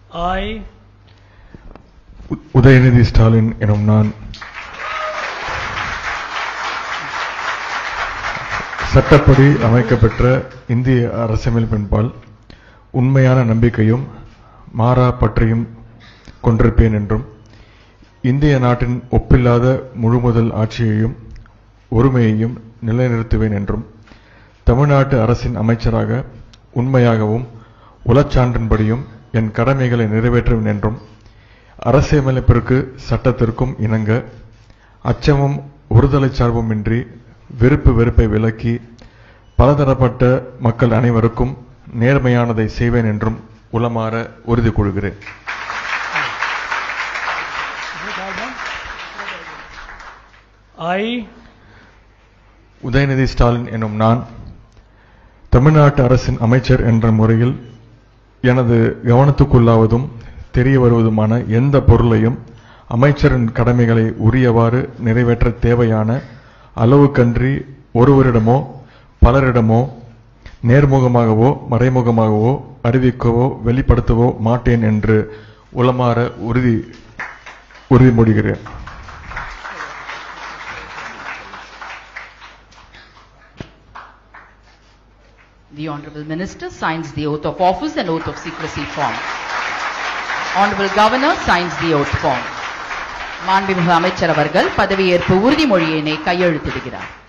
I, உ- உதயநிதி ஸ்டாலின் எனும் நான் சட்டப்படி அமைக்கப்பெற்ற இந்திய அரசியலமைப்பின்பால் உண்மையான நம்பிக்கையும் மாறா பற்றையும் கொண்டிருப்பேன் என்றும் இந்திய நாட்டின் ஒப்பில்லாத முழுமுதல் ஆட்சியையும் ஒருமையையும் நிலைநிறுத்துவேன் என்றும் தமிழ்நாட்டு அரசின் அமைச்சராக உண்மையாகவும் உளச்சான்றின்படியும் என் கடமைகளை நிறைவேற்றுவேன் என்றும் அரசியலமைப்பிற்கு சட்டத்திற்கும் இணங்க அச்சமும் ஒருதலை சார்புமின்றி வெறுப்பு வெறுப்பை விலக்கி பலதரப்பட்ட மக்கள் அனைவருக்கும் நேர்மையானதை செய்வேன் என்றும் உளமாற உறுதி கொள்கிறேன் I, உதயநிதி ஸ்டாலின் எனும் நான் தமிழ்நாட்டு அரசின் அமைச்சர் என்ற முறையில் எனது கவனத்துக்குள்ளாவதும் தெரிய வருவதுமான எந்த பொருளையும் அமைச்சரின் கடமைகளை உரியவாறு நிறைவேற்ற தேவையான அளவுக்கன்றி ஒருவரிடமோ பலரிடமோ நேர்முகமாகவோ மறைமுகமாகவோ அறிவிக்கவோ வெளிப்படுத்தவோ மாட்டேன் என்று உளமாற உறுதி உறுதிமொழிகிறேன் The Honorable Minister signs the oath of office and oath of secrecy form. Honorable Governor signs the oath form. மாண்புமிகு அமைச்சர் அவர்கள் பதவியேற்பு உறுதிமொழியினை கையெழுத்திடுகிறார்